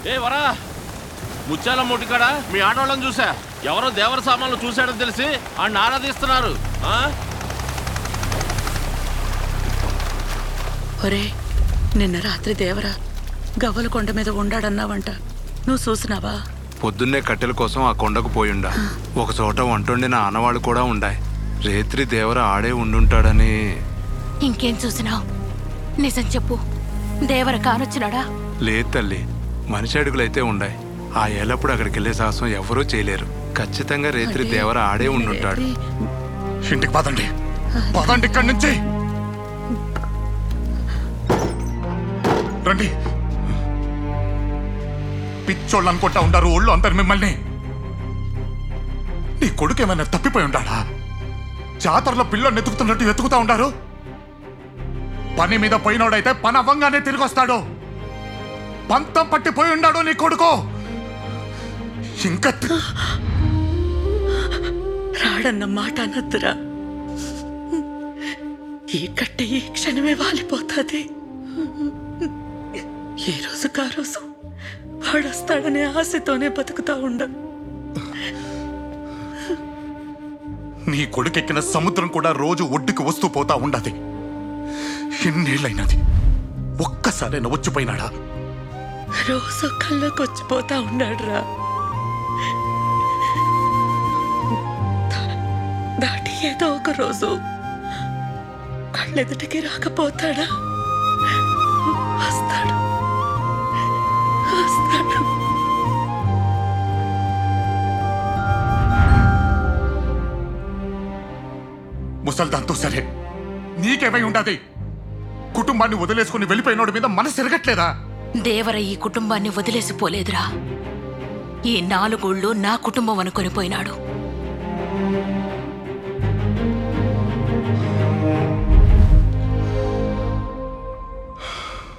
ఏ వరా ముత్యాల మూటికాడ మీ ఆడవాళ్ళని చూసా ఎవరో దేవర సామాన్లు చూశాడని తెలిసి ఆయన ఆరాధిస్తున్నారు ఆ? ఒరే నిన్న రాత్రి దేవరా గవ్వల కొండ మీద ఉండాడన్నావంట నువ్వు చూసినావా పొద్దున్నే కట్టెల కోసం ఆ కొండకు పోయుండా ఒక చోట వంటొండిన ఆనవాళ్ళు కూడా ఉండాయి రేత్రి దేవర ఆడే ఉండుంటాడని ఇంకేం చూసినావు నిజం చెప్పు దేవర కానొచ్చినాడా లేదు తల్లి మనిషి అడుగులైతే ఉండాయి ఆ ఏలప్పుడు అక్కడికి వెళ్ళే సాహసం ఎవరూ చేయలేరు ఖచ్చితంగా రేత్రి దేవర ఆడే ఉండుంటాడు ఇంటికి పదండి పదండి ఇక్కడి నుంచి రండి పిచ్చోళ్ళు అనుకుంటా ఉండారు ఒళ్ళు అందరు మిమ్మల్ని నీ కొడుకు ఏమైనా తప్పిపోయి ఉండాడా జాతరలో పిల్లల్ని ఎతుకుతున్నట్టు ఎతుకుతా ఉండారు పని మీద పోయినోడైతే పని అవ్వంగానే తిరిగి వస్తాడు పంతం పట్టిపోయి ఉండాడు నీ కొడుకు ఇంకా తి- రాడన్న మాట అనద్దురా ఈ కట్టె ఈ క్షణమే వాలిపోతుంది ఏ రోజు కా రోజు వాడొస్తాడనే ఆశతోనే బతుకుతా ఉండ నీ కొడుకెక్కిన సముద్రం కూడా రోజు ఒడ్డుకు వస్తూ పోతా ఉండది ఎన్నేళ్ళైనది ఒక్కసారైనా వచ్చిపోయినాడా రోజు కళ్ళకొచ్చిపోతా ఉన్నాడురా దా- దాటి ఏదో ఒక రోజు కళ్ళెదుటికి రాకపోతాడా వస్తాడు వస్తాడు ముసల్దాంతో సరే నీకేమై ఉండదు కుటుంబాన్ని వదిలేసుకుని వెళ్ళిపోయినోడి మీద మనసు ఎరగట్లేదా దేవర ఈ కుటుంబాన్ని వదిలేసిపోలేదురా ఈ నాలుగోళ్ళు నా కుటుంబం అనుకొని పోయినాడు